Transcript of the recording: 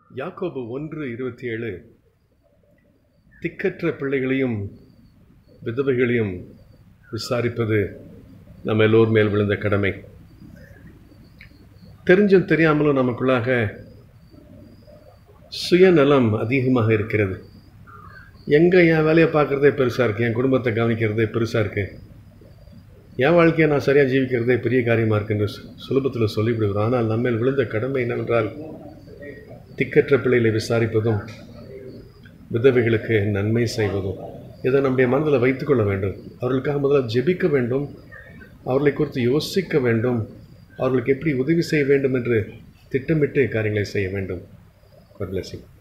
யாக்கோபு ஒன்று இருபத்தி ஏழு திக்கற்ற பிள்ளைகளையும் விதவைகளையும் விசாரிப்பது நம்ம எல்லோர் மேல் விழுந்த கடமை தெரிஞ்சும் தெரியாமலும் நமக்குள்ளாக சுயநலம் அதிகமாக இருக்கிறது எங்கே என் வேலையை பார்க்குறதே பெருசாக இருக்குது என் குடும்பத்தை கவனிக்கிறதே பெருசாக இருக்குது என் வாழ்க்கையை நான் சரியாக ஜீவிக்கிறதே பெரிய காரியமாக இருக்குன்னு சு- சுலபத்தில் சொல்லிவிடுகிறோம் ஆனால் நம்மேல் விழுந்த கடமை என்னவென்றால் திக்கற்ற பிள்ளைகளை விசாரிப்பதும் விதவைகளுக்கு நன்மை செய்வதும் இதை நம்முடைய மனதில் வைத்துக்கொள்ள வேண்டும் அவர்களுக்காக முதல்ல ஜெபிக்க வேண்டும் அவர்களை குறித்து யோசிக்க வேண்டும் அவர்களுக்கு எப்படி உதவி செய்ய வேண்டும் என்று திட்டமிட்டு காரியங்களை செய்ய வேண்டும் God bless you.